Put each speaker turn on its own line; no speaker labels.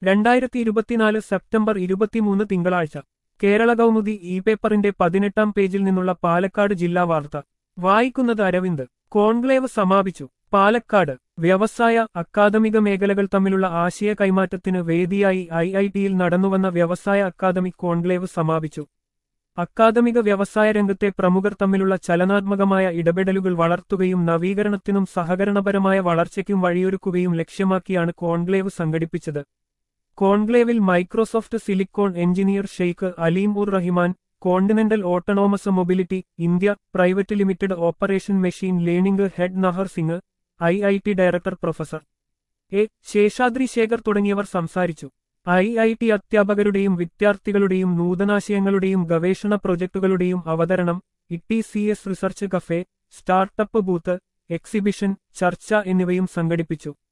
രണ്ടായിരത്തി ഇരുപത്തിനാല് സെപ്റ്റംബർ ഇരുപത്തിമൂന്ന് തിങ്കളാഴ്ച കേരള കൗമുദി ഇ പേപ്പറിന്റെ പതിനെട്ടാം പേജിൽ നിന്നുള്ള പാലക്കാട് ജില്ലാ വാർത്ത വായിക്കുന്നത് അരവിന്ദ് കോൺക്ലേവ് സമാപിച്ചു പാലക്കാട് വ്യവസായ അക്കാദമിക മേഖലകൾ തമ്മിലുള്ള ആശയ കൈമാറ്റത്തിന് വേദിയായി ഐ ഐ ടിയിൽ നടന്നുവന്ന വ്യവസായ അക്കാദമിക് കോൺക്ലേവ് സമാപിച്ചു അക്കാദമിക വ്യവസായ രംഗത്തെ പ്രമുഖർ തമ്മിലുള്ള ചലനാത്മകമായ ഇടപെടലുകൾ വളർത്തുകയും നവീകരണത്തിനും സഹകരണപരമായ വളർച്ചയ്ക്കും വഴിയൊരുക്കുകയും ലക്ഷ്യമാക്കിയാണ് കോൺക്ലേവ് സംഘടിപ്പിച്ചത് കോൺക്ലേവിൽ Microsoft silicon engineer Sheikh Aleem ur Rahman Continental Autonomous Mobility India Private Limited operation machine learning head Nahar Singh I I T director professor A Seshadri Sekhar തുടങ്ങിയവർ സംസാരിച്ചു ഐ ഐ ടി അധ്യാപകരുടെയും വിദ്യാർത്ഥികളുടെയും നൂതനാശയങ്ങളുടെയും ഗവേഷണ പ്രൊജക്ടുകളുടെയും അവതരണം ഇട്ടി C S research cafe startup booth exhibition ചർച്ച എന്നിവയും സംഘടിപ്പിച്ചു